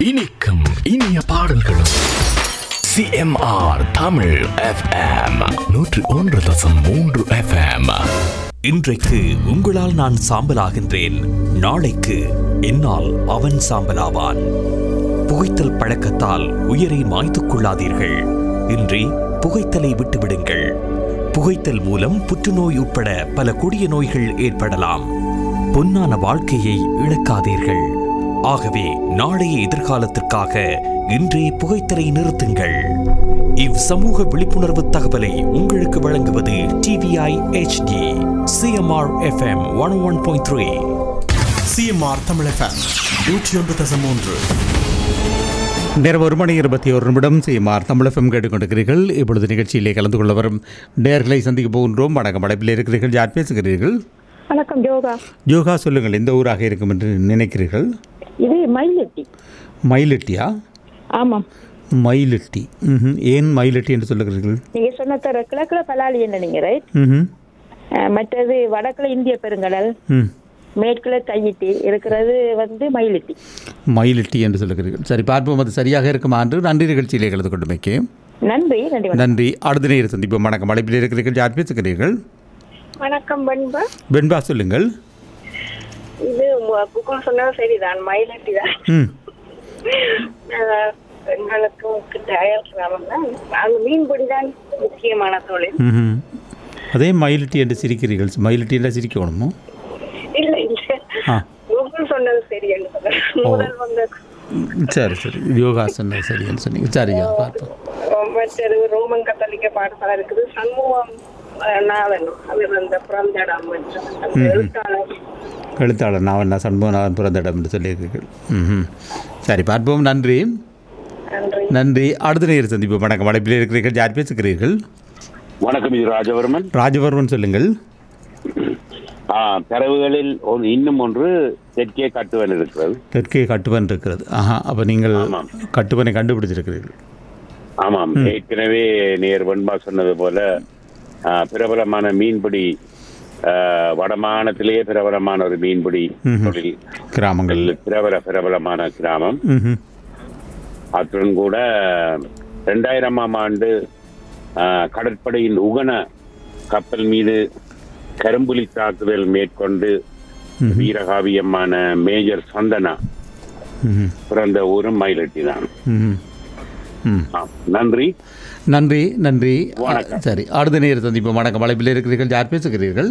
இனிக்கும் இனிய பாடல்களும் சிஎம்ஆர் தமிழ் எஃப்எம் நூற்று ஒன்று தசம் மூன்று எஃப்எம் இன்றைக்கு உங்களால் நான் சாம்பலாகின்றேன் நாளைக்கு என்னால் அவன் சாம்பலாவான் புகைத்தல் பழக்கத்தால் உயிரை மாய்த்துக் கொள்ளாதீர்கள் இன்றி புகைத்தலை விட்டுவிடுங்கள் புகைத்தல் மூலம் புற்றுநோய் உட்பட பல கொடிய நோய்கள் ஏற்படலாம் பொன்னான வாழ்க்கையை இழக்காதீர்கள் ஆகவே நாளைய எதிர்காலத்திற்காக இன்றே புகைத்தலை நிறுத்துங்கள் இவ் சமூக விழிப்புணர்வு தகவலை உங்களுக்கு வழங்குவது TVI HD CMR FM one one point three CMR Tamil FM நூற்றி ஒன்று தசம் மூன்று நேரம் ஒரு மணி இருபத்தி ஒரு நிமிடம் செய்யுமார் தமிழகம் கேட்டுக்கொண்டிருக்கிறீர்கள் இப்பொழுது நிகழ்ச்சியிலே கலந்து கொள்ள வரும் நேர்களை சந்திக்க போகின்றோம் வணக்கம் அடைப்பில் இருக்கிறீர்கள் யார் பேசுகிறீர்கள் வணக்கம் யோகா யோகா சொல்லுங்கள் எந்த ஊராக இருக்கும் என்று நினைக்கிறீர்கள் இது மயிலட்டி மயிலட்டியா ஆமாம் மயிலட்டி ம்ஹும். ஏன் மயிலட்டி என்று சொல்லுகிறீர்கள் நீங்க சொன்ன தர கிழக்குல பலாலி என்ன நீங்க ரைட் ம்ஹும். மற்றது வடக்குல இந்திய பெருங்கடல் ம் மேற்குல கையிட்டி இருக்கிறது வந்து மயிலட்டி மயிலட்டி என்று சொல்லுகிறீர்கள் சரி பார்ப்போம் அது சரியாக இருக்குமா என்று நன்றி நிகழ்ச்சியிலே கலந்து கொண்டுமைக்கு நன்றி நன்றி வணக்கம். நன்றி அடுத்த நேரம் சந்திப்போம் வணக்கம் அடைப்பில் இருக்கிறீர்கள் யார் பேசுகிறீர்கள் வணக்கம் பண்பா வெண்பா சொல்லுங்கள் இது புகழ் சொன்னது சரிதான் மயிலட்டி தான் ம் அஹ், பெண்களுக்கும் டயர் கிராமம் தான் அங்கே மீன்பிடி தான் முக்கியமான தொழில் ம்ஹும். அதே மயிலட்டி என்று சிரிக்கிறீர்கள் மயிலட்டி என்றால் சிரிக்கணுமோ இல்ல இல்ல ஆ புகழ் சொன்னது சரி என்று சொல்றேன் முதல் வந்த சரி சரி யோகாசனம் சரின்னு சொன்னீங்க சரியா பார்ப்போம் அஹ், மற்றது ரோமன் கத்தோலிக்க பாடசாலை இருக்குது சண்முகம் அஹ், நாதன் அவர் அந்த பிறந்த இடம் என்று அந்த எழுத்தாளர் எழுத்தாளர் நான் என்ன சண்முகநாதன் பிறந்த இடம் என்று சொல்லியிருக்கீர்கள் ம் சரி பார்ப்போம் நன்றி நன்றி நன்றி அடுத்த நேரம் சந்திப்போம் வணக்கம் அழைப்பில் இருக்கிறீர்கள் யார் பேசுகிறீர்கள் வணக்கம் இது ராஜவர்மன் ராஜவர்மன் சொல்லுங்கள் ஆ, தரவுகளில் ஒரு இன்னும் ஒன்று தெற்கே கட்டுவன் இருக்கிறது தெற்கே கட்டுவன் இருக்கிறது ஆஹா அப்போ நீங்கள் ஆமாம். கட்டுவனை கண்டுபிடிச்சிருக்கிறீர்கள் ஆமாம் ஏற்கனவே நேர் வெண்பா சொன்னது போல ஆ, பிரபலமான மீன்பிடி ஆ, வடமானத்திலேயே பிரபலமான ஒரு மீன்பிடி தொழில் கிராமங்கள் பிரபல பிரபலமான கிராமம் ம் அத்துடன் கூட ரெண்டாயிரமாம் ஆண்டு ஆ, கடற்படையின் உகன கப்பல் மீது கரும்புலி தாக்குதல் மேற்கொண்டு வீரகாவியமான மேஜர் சந்தனா ம் பிறந்த ஊரும் மயிலட்டி தான் ம் ம் ஆம். நன்றி நன்றி நன்றி வணக்கம். சரி அடுத்த நேரம் சந்திப்போம் வணக்கம் அழைப்பில் இருக்கிறீர்கள் யார் பேசுகிறீர்கள்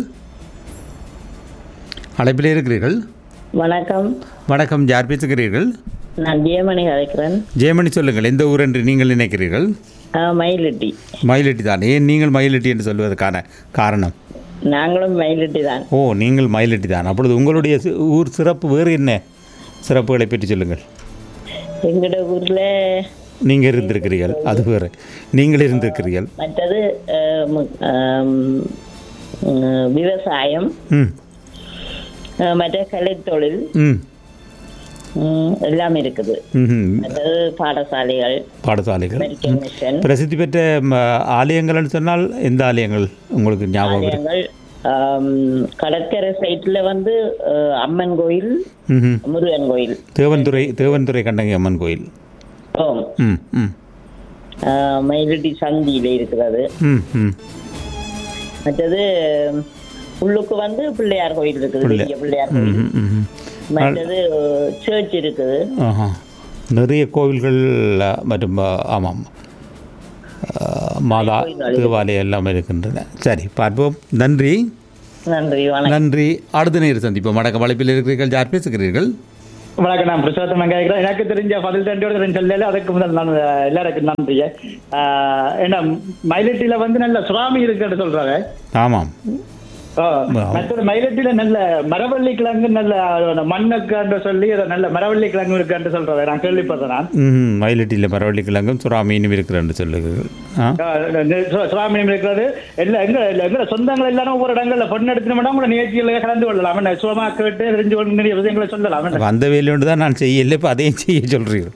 அழைப்பில் இருக்கிறீர்கள் வணக்கம் வணக்கம் யார் பேசுகிறீர்கள் நான் ஜெயமணி கதைக்கிறேன் ஜெயமணி சொல்லுங்கள் எந்த ஊர் என்று நீங்கள் நினைக்கிறீர்கள் ஆ, மயிலட்டி மயிலட்டி தான் ஏன் நீங்கள் மயிலட்டி என்று சொல்வதற்கான காரணம் நாங்களும் மயிலட்டி தான் ஓ நீங்கள் மயிலட்டி தான் அப்பொழுது உங்களுடைய சி- ஊர் சிறப்பு வேறு என்ன சிறப்புகளை பற்றி சொல்லுங்கள் எங்களோட ஊரில் நீங்கள் இருந்திருக்கிறீர்கள் அது வேறு நீங்கள் இருந்திருக்கிறீர்கள் மற்றது ஆ, மு- ஆம், ம், விவசாயம் ம் ஆ, மற்ற கலைத்தொழில் ம் ம், எல்லாம் இருக்குது ம் மற்றது பாடசாலைகள் பாடசாலைகள் மெடிக்கல் மிஷன் பிரசித்தி பெற்ற ம, ஆலயங்கள்னு சொன்னால் எந்த ஆலயங்கள் உங்களுக்கு ஞாபகம் இருக்கு ஆலயங்கள் ஆம், கடற்கரை சைட்டில் வந்து ஆ, அம்மன் கோயில் ம்ஹும். முருகன் கோயில் தேவன்துறை தேவன்துறை கண்டங்கி அம்மன் கோயில் ஓம் ம் ம் ஆ, மயிலட்டி சந்தியில் இருக்கிறது ம் ம் மற்றது உள்ளுக்கு வந்து பிள்ளையார் கோயில் இருக்குது பிள்ளை- பெரிய பிள்ளையார் கோயில் ம், ம், ம். மற்றது சர்ச் இருக்குது ஆஹா நிறைய கோவில்கள் அ, மற்றும் அ, ஆமாம் அ, மாதா தேவாலயம் எல்லாம் இருக்கின்றன சரி பார்ப்போம் நன்றி நன்றி வணக்கம் நன்றி அடுத்த நேரம் சந்திப்போம் வணக்கம் அழைப்பில் இருக்கிறீர்கள் யார் பேசுகிறீர்கள் வணக்கம் நான் பிரசாத்தம் கேட்கிறேன் எனக்கு தெரிஞ்ச பதில் தண்டியோட தெரிஞ்ச சொல்லல அதுக்கு முதல் நான் அஹ், எல்லாருக்கும் நன்றி ஆஹ், ஏன்னா மயிலட்டியில வந்து நல்ல சுறாமி இருக்குன்னு சொல்றாரு ஆமாம் ஓ, மற்ற மயிலட்டியில நல்ல மரவள்ளி கிழங்கு நல்ல அஹ், மண்ணுக்கு சொல்லி அதை நல்ல மரவள்ளி கிழங்கு இருக்குன்னு சொல்றாரு நான் கேள்விப்படுறேன் நான் ம் மயிலட்டியில் பரவள்ளி கிழங்கும் சுறா மீனும் இருக்கிறன்னு சொல்லுகிறீர்கள் ஆ ஆஹ், சுறாமி இருக்கிறது எல்லா எங்க எங்க சொந்தங்கள் எல்லாரும் ஒவ்வொரு இடங்கள்ல பொண்ணு எடுத்துனோம்னா கூட நிகழ்ச்சிகளை கலந்து கொள்ளலாம் என்ன சுகமா கேட்டு தெரிஞ்சு கொண்டு நிறைய விஷயங்களை சொல்லலாம் என்ன? அப்ப அந்த வேலையோடு தான் நான் செய்யல இப்போ அதையும் செய்ய சொல்கிறீர்கள்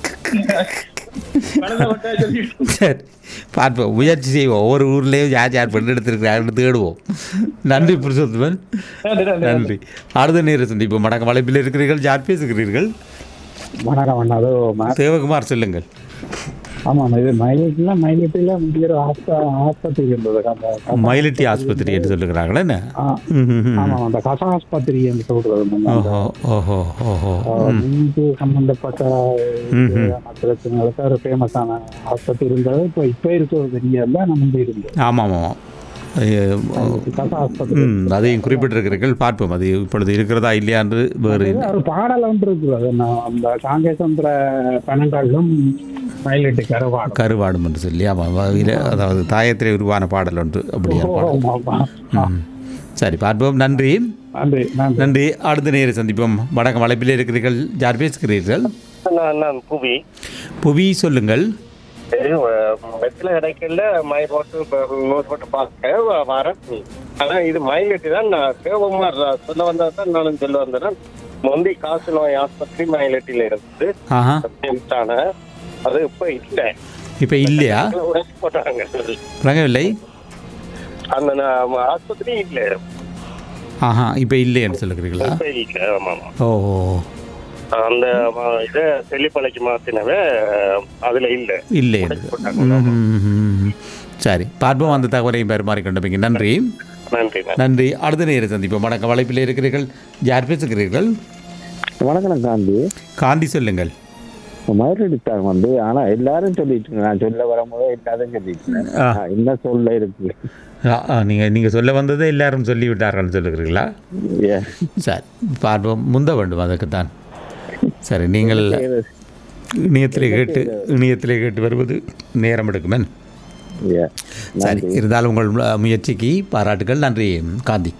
வளர்ந்த வட்டா சொல்லி சரி பார்ப்போம் முயற்சி செய்வோம் ஒவ்வொரு ஊர்லேயும் யார் யார் பெண் எடுத்திருக்கிறார்கள் தேடுவோம் நன்றி புருஷோத்தமன் நன்றி, நன்றி. நன்றி அடுத்த நேரம் சந்திப்போம் வணக்கம் வளைப்பில் இருக்கிறீர்கள் யார் பேசுகிறீர்கள் வணக்கம் அண்ணா அது ம- தேவகுமார் சொல்லுங்கள் ஆமாம் இது மைலேஜ்ல மைலேஜ்ல முடிகிற ஆஸ்ப ஆஸ்பத்திரி இருந்தது அந்த கச- மயிலட்டி ஆஸ்பத்திரி என்று சொல்லுகிறாங்களே என்ன ஆ, ம், ம், ம். ஆமாம் அந்த கச ஆஸ்பத்திரி என்று சொல்றது நம்ம அந்த, ஓஹோ ஓஹோ ஓஹோ ஆ, ம். நெஞ்சு சம்பந்தப்பட்ட ம், ம். இது, பிரச்சனைகளுக்கு ஒரு ஃபேமஸான ஆஸ்பத்திரி இருந்தது இப்போ இப்போ இருக்கிறது தெரியல நம்ம முந்தி இருந்தது ஆமாம் ஆமாம் ஐய- கச ஆஸ்பத்திரி ம் அதையும் குறிப்பிட்டிருக்கிறீர்கள் பார்ப்போம் அது இப்பொழுது இருக்கிறதா இல்லையா என்று வேறு அது ஒரு பாடல் ஒன்று இருக்குது அது நான் அந்த சாங்கேசந்திர பன்னெண்டாலும் மயிலிட்டு கரவாடு கருவாடும் என்று சொல்லி ஆமாம் வகையில் அதாவது தாயத்திலே உருவான பாடல் ஒன்று அப்படியான பாடல் ம். சரி பார்ப்போம் நன்றி நன்றி நன்றி நன்றி அடுத்த நேர சந்திப்போம் வணக்கம் வளைப்பில் இருக்கிறீர்கள் யார் பேசுகிறீர்கள் நான் நான் புவி புவி சொல்லுங்கள் இது வெத்தில கிடைக்கல மை போட்டு நோட் போட்டு பார்க்க வரேன் ஆனா இது மயிலட்டி தான் நான் சிவகுமார் சொல்ல வந்தா தான் நானும் சொல்ல வந்தேன் முந்தி காசு நோய் ஆஸ்பத்திரி மயிலட்டில இருந்து ஆஹா ஆன அது இப்ப இல்ல இப்போ இல்லையா உடைச்சு போட்டாங்க விளங்கவில்லை அந்த நான் ஆஸ்பத்திரி இல்ல ஆஹா இப்போ இல்லைன்னு சொல்லுகிறீங்களா இப்ப இல்ல ஆமா ஆமா ஓ ஓ, அந்த ம- இதை செல்லிப்பளைக்கு மாத்தினவே அதுல இல்ல இல்லை உடைச்சு போட்டாங்க ம், ம், ம், ம். சரி பார்ப்போம் அந்த தகவலையும் பரிமாறிக்கொண்டமைக்கு நன்றி நன்றி நன்றி நன்றி அடுத்த நேர சந்திப்போம் வணக்கம் வளைப்பில் இருக்கிறீர்கள் யார் பேசுகிறீர்கள் வணக்கம் காந்தி காந்தி சொல்லுங்கள் மயிலடித்தாங்க வந்து ஆனா எல்லாரும் சொல்லிட்டு இருக்காங்க. நான் சொல்ல வரும்போது எல்லாரும் சொல்லிட்டு இருக்காங்க. ஆ. ஆ, என்ன சொல்ல இருக்கு நீங்கள் நீங்கள் சொல்ல வந்ததை எல்லாரும் சொல்லிவிட்டார்கள்னு சொல்லுகிறீர்களா ஏ. சரி பார்ப்போம் முந்த வேண்டும் அதுக்குத்தான் சரி நீங்கள் இணையத்திலே கேட்டு இணையத்திலே கேட்டு வருவது நேரம் எடுக்குமே ஏ. சரி இருந்தாலும் உங்கள் அஹ், முயற்சிக்கு பாராட்டுகள் நன்றி காந்தி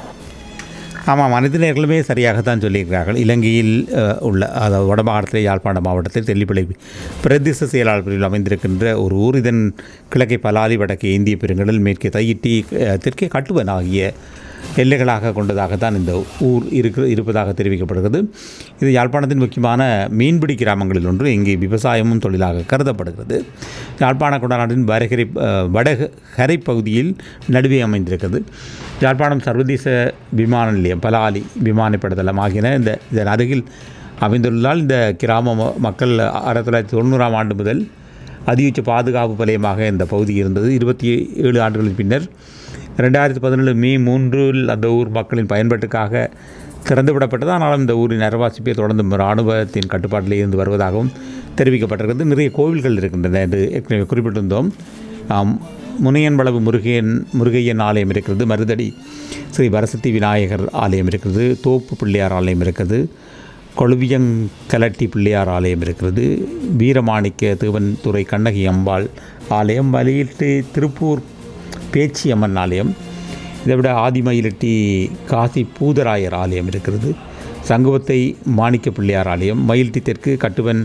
ஆமாம் அனைத்து நேர்களுமே சரியாகத்தான் சொல்லியிருக்கிறார்கள் இலங்கையில் அஹ், உள்ள அதாவது வடமாகாணத்தில் யாழ்ப்பாண மாவட்டத்தில் தெல்லிப்பளை பிரதேச செயலாளர் பிரிவில் அமைந்திருக்கின்ற ஒரு ஊர் இதன் கிழக்கே பலாலி வடக்கே இந்திய பெருங்கடல் மேற்கே தையிட்டி அஹ், தெற்கே கட்டுவன் ஆகிய எல்லைகளாக கொண்டதாகத்தான் இந்த ஊர் இருக்கிற இருப்பதாக தெரிவிக்கப்படுகிறது இது யாழ்ப்பாணத்தின் முக்கியமான மீன்பிடி கிராமங்களில் ஒன்று இங்கே விவசாயமும் தொழிலாக கருதப்படுகிறது யாழ்ப்பாண குடாநாட்டின் வடகரை அஹ், வடகரை பகுதியில் நடுவே அமைந்திருக்கிறது யாழ்ப்பாணம் சர்வதேச விமான நிலையம் பலாலி விமானப்படத்தளம் ஆகியன இந்த இதன் அருகில் அமைந்துள்ளதால் இந்த கிராம ம- மக்கள் ஆயிரத்தி தொள்ளாயிரத்தி தொண்ணூறாம் ஆண்டு முதல் அதியுச்ச பாதுகாப்பு வலயமாக இந்த பகுதி இருந்தது இருபத்தி ஏழு ஆண்டுகளின் பின்னர் ரெண்டாயிரத்தி பதினேழு மே மூன்றில் அந்த ஊர் மக்களின் பயன்பாட்டுக்காக திறந்துவிடப்பட்டது ஆனாலும் இந்த ஊரின் அரவாசிப்பை தொடர்ந்து இராணுவத்தின் கட்டுப்பாட்டில் இருந்து வருவதாகவும் தெரிவிக்கப்பட்டிருக்கிறது நிறைய கோவில்கள் இருக்கின்றன என்று ஏற்கனவே குறிப்பிட்டிருந்தோம் ஆம், முனையன்பளவு முருகையன் முருகையன் ஆலயம் இருக்கிறது மருதடி ஸ்ரீ வரசத்தி விநாயகர் ஆலயம் இருக்கிறது தோப்பு பிள்ளையார் ஆலயம் இருக்கிறது கொழுவியங்கலட்டி பிள்ளையார் ஆலயம் இருக்கிறது வீரமாணிக்க திருவன்துறை கண்ணகி அம்பாள் ஆலயம் வலியிட்டு திருப்பூர் பேச்சி அம்மன் ஆலயம் இதை விட ஆதிமயிலட்டி காசி பூதராயர் ஆலயம் இருக்கிறது சங்குவத்தை மாணிக்க பிள்ளையார் ஆலயம் மயில்ட்டி தெற்கு கட்டுவன்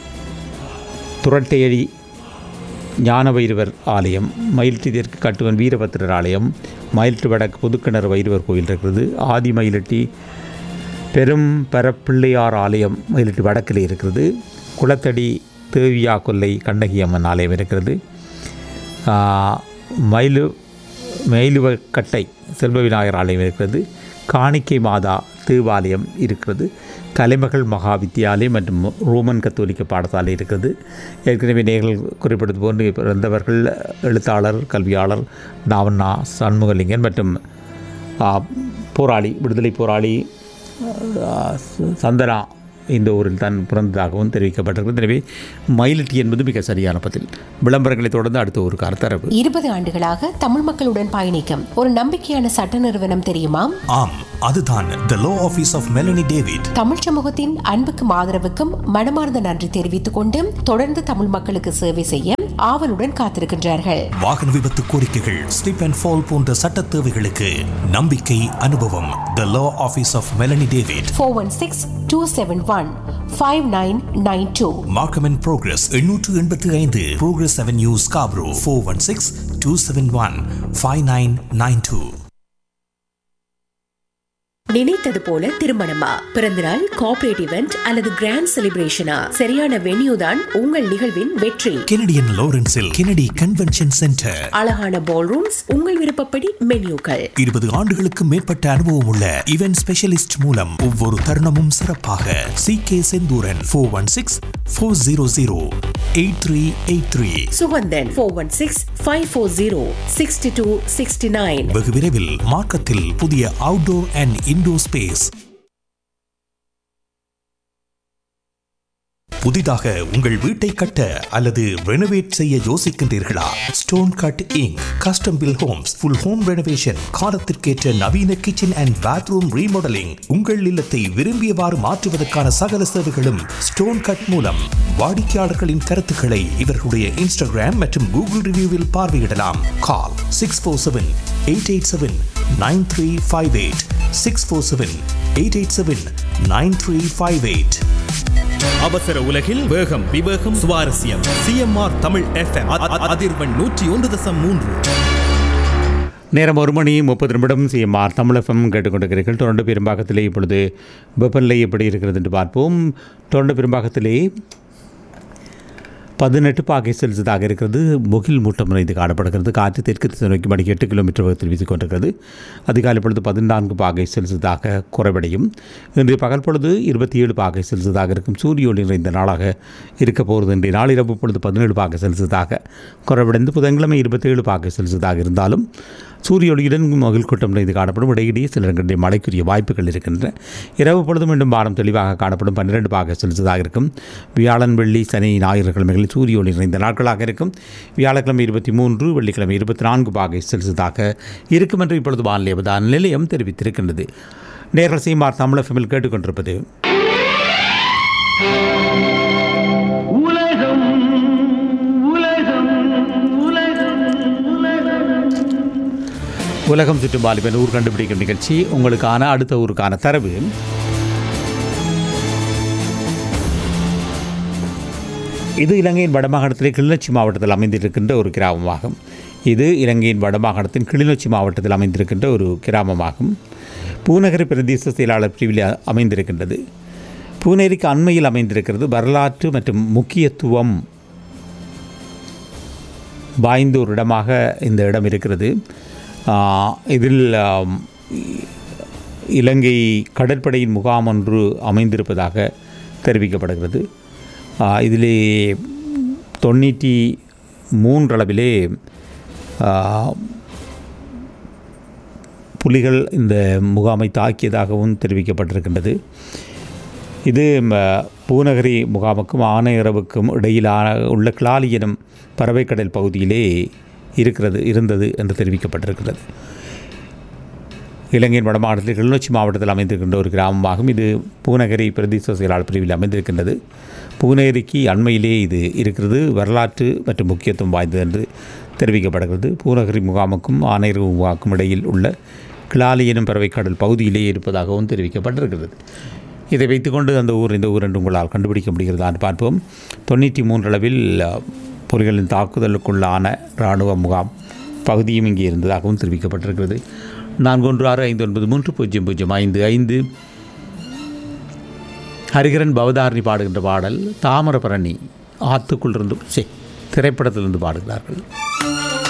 துரட்டையடி ஞான வைரவர் ஆலயம் மயில்ட்டி தெற்கு கட்டுவன் வீரபத்திரர் ஆலயம் மயில்ட்டு வடக்கு புதுக்கிணறு வைரவர் கோயில் இருக்கிறது ஆதி மயிலட்டி பெரும் பரப்பிள்ளையார் ஆலயம் மயிலட்டி வடக்கில் இருக்கிறது குளத்தடி தேவியா கொல்லை கண்ணகி அம்மன் ஆலயம் இருக்கிறது ஆ, மயிலு மயிலுவக்கட்டை செல்வ விநாயகர் ஆலயம் இருக்கிறது காணிக்கை மாதா தேவாலயம் இருக்கிறது கலைமகள் மகா வித்தியாலயம் மற்றும் ரோமன் கத்தோலிக்க பாடசாலை இருக்கிறது ஏற்கனவே நேர்கள் குறிப்பிட்டது போன்று பிறந்தவர்கள் எழுத்தாளர் கல்வியாளர் நாவண்ணா சண்முகலிங்கன் மற்றும் ஆ, போராளி விடுதலை போராளி ஆ, ச- சந்தனா இந்த ஊரில் தான் பிறந்ததாகவும் தெரிவிக்கப்பட்டிருக்கிறது எனவே மயிலட்டி என்பது மிக சரியான பதில் விளம்பரங்களை தொடர்ந்து அடுத்த ஒரு கருத்தரவு இருபது ஆண்டுகளாக தமிழ் மக்களுடன் பயணிக்கும் ஒரு நம்பிக்கையான சட்ட நிறுவனம் தெரியுமா ஆம் அதுதான் the law office of Melanie David Tamil சமூகத்தின் அன்புக்கும் ஆதரவுக்கும் மனமார்ந்த நன்றி தெரிவித்துக் கொண்டு தொடர்ந்து தமிழ் மக்களுக்கு சேவை செய்ய ஆவலுடன் காத்திருக்கின்றார்கள் வாகன விபத்து கோரிக்கைகள் ஸ்லிப் அண்ட் ஃபால் போன்ற சட்ட தேவைகளுக்கு நம்பிக்கை அனுபவம் the law office of Melanie David four one six two seven one five nine nine two Markham and Progress எண்ணூற்று எண்பத்தி ஐந்து Progress Avenue Scarborough four one six two seven one five nine nine two நினைத்தது போல திருமணமா பிறந்தநாள் corporate event அல்லது grand செலிப்ரேஷனா சரியான வென்யூ தான் உங்கள் நிகழ்வின் வெற்றி கெனடியன் லாரன்ஸில் கெனடி கன்வென்ஷன் சென்டர் அழகான பால் ரூம்ஸ் உங்கள் விருப்பப்படி மென்யூக்கள் இருபது ஆண்டுகளுக்கு மேற்பட்ட அனுபவம் உள்ள இவென்ட் ஸ்பெஷலிஸ்ட் மூலம் ஒவ்வொரு தருணமும் சிறப்பாக C K Senthuran four one six four zero zero eight three eight three Suganthan four one six five four zero sixty two sixty nine வெகு விரைவில் மார்க்கத்தில் புதிய அவுட்டோர் அண்ட் இன்டோர் ஸ்பேஸ் புதிதாக உங்கள் வீட்டை கட்ட அல்லது ரெனோவேட் செய்ய யோசிக்கின்றீர்களா Stone Cut Inc custom built homes full home renovation காலத்திற்கேற்ற நவீன கிச்சன் அண்ட் பாத்ரூம் ரீமாடலிங் உங்கள் இல்லத்தை விரும்பியவாறு மாற்றுவதற்கான சகல சேவைகளும் ஸ்டோன் கட் மூலம் வாடிக்கையாளர்களின் கருத்துக்களை இவர்களுடைய இன்ஸ்டாகிராம் மற்றும் கூகுள் ரிவ்யூவில் பார்வையிடலாம் call six four seven eight eight seven nine three five eight six four seven eight eight seven nine three five eight அவசர உலகில் வேகம் விவேகம் சுவாரஸ்யம் சிஎம்ஆர் தமிழ் எஃப்எம் அதிர்வெண் நூற்றி ஒன்று தசம் மூன்று நேரம் ஒரு மணி முப்பது நிமிடம் சிஎம்ஆர் தமிழகம் கேட்டுக்கொண்டிருக்கிறீர்கள் தொடர்ந்து பெரும்பாக்கத்திலே இப்பொழுது வெப்பநிலை எப்படி இருக்கிறது என்று பார்ப்போம் தொடர்ந்து பெரும்பாக்கத்திலே பதினெட்டு பாகை செல்சியஸாக இருக்கிறது முகில் மூட்டம் நிறைந்து காணப்படுகிறது காற்று தெற்கு திசை நோக்கி மணிக்கு எட்டு கிலோமீட்டர் வேகத்தில் வீசிக் கொண்டிருக்கிறது அதிகாலை பொழுது பதினான்கு பாகை செல்சியஸாக குறைவடையும் இன்று பகல் பொழுது இருபத்தி ஏழு பாகை செல்சியஸாக இருக்கும் சூரிய ஒளி நிறைந்த நாளாக இருக்க போகிறது இன்றைய நாளிரவு பொழுது பதினேழு பாகை செல்சியஸாக குறைவடைந்து புதன்கிழமை இருபத்தேழு பாகை செல்சியஸாக இருந்தாலும் சூரிய ஒளியுடன் மகிழ் கூட்டம் நிறைந்து காணப்படும் இடையிடையே சில இடங்களில் மழைக்குரிய வாய்ப்புகள் இருக்கின்றன இரவு பொழுது மீண்டும் வானம் தெளிவாக காணப்படும் பன்னிரெண்டு பாக செல்சியஸாக இருக்கும் வியாழன் வெள்ளி சனி ஞாயிறு கிழமைகளில் சூரிய ஒளி நிறைந்த நாட்களாக இருக்கும் வியாழக்கிழமை இருபத்தி மூன்று வெள்ளிக்கிழமை இருபத்தி நான்கு பாகை செல்சியஸாக இருக்கும் என்று இப்பொழுது வானிலை அவதான நிலையம் தெரிவித்திருக்கின்றது நேர்கள் சீமார் தமிழ் எஃப்எம்மில் கேட்டுக்கொண்டிருப்பது உலகம் சுற்றும் வாலிபன் ஊர் கண்டுபிடிக்கும் நிகழ்ச்சி உங்களுக்கான அடுத்த ஊருக்கான தரவு இது இலங்கையின் வடமாகாணத்திலே கிளிநொச்சி மாவட்டத்தில் அமைந்திருக்கின்ற ஒரு கிராமமாகும் இது இலங்கையின் வடமாகாணத்தின் கிளிநொச்சி மாவட்டத்தில் அமைந்திருக்கின்ற ஒரு கிராமமாகும் பூநகரி பிரதேச செயலாளர் பிரிவில் அமைந்திருக்கின்றது பூனேரிக்கு அண்மையில் அமைந்திருக்கிறது வரலாற்று மற்றும் முக்கியத்துவம் வாய்ந்த ஒரு இடமாக இந்த இடம் இருக்கிறது இதில் இலங்கை கடற்படையின் முகாம் ஒன்று அமைந்திருப்பதாக தெரிவிக்கப்படுகிறது இதிலே தொண்ணூற்றி மூன்றளவிலே புலிகள் இந்த முகாமை தாக்கியதாகவும் தெரிவிக்கப்பட்டிருக்கின்றது இது பூநகரி முகாமுக்கும் ஆனையரவுக்கும் இடையிலான உள்ள கிளாலி எனும் பறவைக்கடல் பகுதியிலே இருக்கிறது இருந்தது என்று தெரிவிக்கப்பட்டிருக்கிறது இலங்கையின் வடமாநிலத்தில் கிளிநொச்சி மாவட்டத்தில் அமைந்திருக்கின்ற ஒரு கிராமமாகும் இது பூநகரி பிரதேச செயலாளர் பிரிவில் அமைந்திருக்கின்றது பூநகரிக்கு அண்மையிலே இது இருக்கிறது வரலாற்று மற்றும் முக்கியத்துவம் வாய்ந்தது என்று தெரிவிக்கப்படுகிறது பூநகரி முகாமுக்கும் ஆனையர் முகாமுக்கும் இடையில் உள்ள கிளாலி எனும் பறவைக்கடல் பகுதியிலே இருப்பதாகவும் தெரிவிக்கப்பட்டிருக்கிறது இதை வைத்துக்கொண்டு அந்த ஊர் இந்த ஊர் என்று உங்களால் கண்டுபிடிக்க முடிகிறதான்னு பார்ப்போம் தொண்ணூற்றி மூன்றளவில் புலிகளின் தாக்குதலுக்குள்ளான இராணுவ முகாம் பகுதியும் இங்கே இருந்ததாகவும் தெரிவிக்கப்பட்டிருக்கிறது நான்கு ஒன்று ஆறு ஐந்து ஒன்பது மூன்று பூஜ்ஜியம் பூஜ்ஜியம் ஐந்து ஐந்து ஹரிகரன் பவதாரணி பாடுகின்ற பாடல் தாமிரபரணி ஆற்றுக்குள் இருந்து சே திரைப்படத்திலிருந்து பாடுகிறார்கள்